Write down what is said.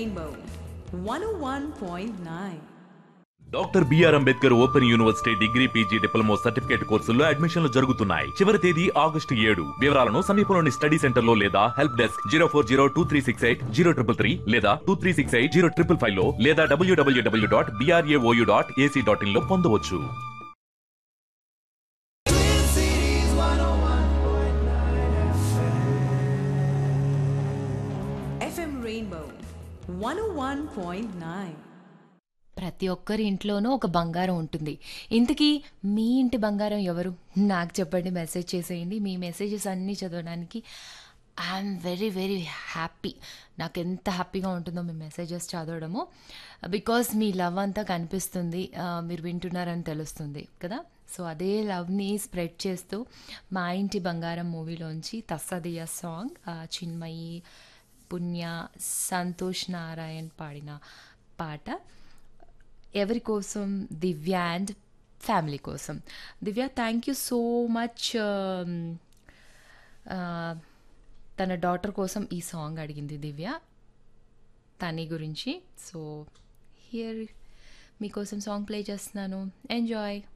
Rainbow 101.9. Doctor BR Ambedkar open university degree PG diploma certificate కోర్సుల్లో అడ్మిషన్లు జరుగుతున్నాయి చివరి తేదీ ఆగస్టు ఏడు వివరాలను సమీపంలోని స్టడీ సెంటర్ లో లేదా help desk zero four zero two three six eight zero triple three లేదా two three six eight zero triple five లో లేదా డబ్ల్యూడబ్ల్యూడబ్ల్యూ dot BRAOU dot ac dot in లో పొందవచ్చు FM Rainbow 101.9. ప్రతి ఒక్కరి ఇంట్లోనూ ఒక బంగారం ఉంటుంది ఇంతకీ మీ ఇంటి బంగారం ఎవరు నాకు చెప్పండి మెసేజ్ చేసేయండి మీ మెసేజెస్ అన్నీ చదవడానికి ఐఎమ్ వెరీ వెరీ హ్యాపీ నాకు ఎంత హ్యాపీగా ఉంటుందో మీ మెసేజెస్ చదవడము బికాస్ మీ లవ్ అంతా కనిపిస్తుంది ఆ, మీరు వింటున్నారని తెలుస్తుంది కదా సో అదే లవ్ని స్ప్రెడ్ చేస్తూ మా ఇంటి బంగారం మూవీలోంచి తస్సదియ సాంగ్ ఆ, చిన్మయి పుణ్య సంతోష్ నారాయణ్ పాడిన పాట ఎవరి కోసం దివ్య అండ్ ఫ్యామిలీ కోసం Divya thank you so much తన డాటర్ కోసం ఈ సాంగ్ అడిగింది దివ్య తని గురించి సో హియర్ మీకోసం సాంగ్ ప్లే చేస్తున్నాను ఎంజాయ్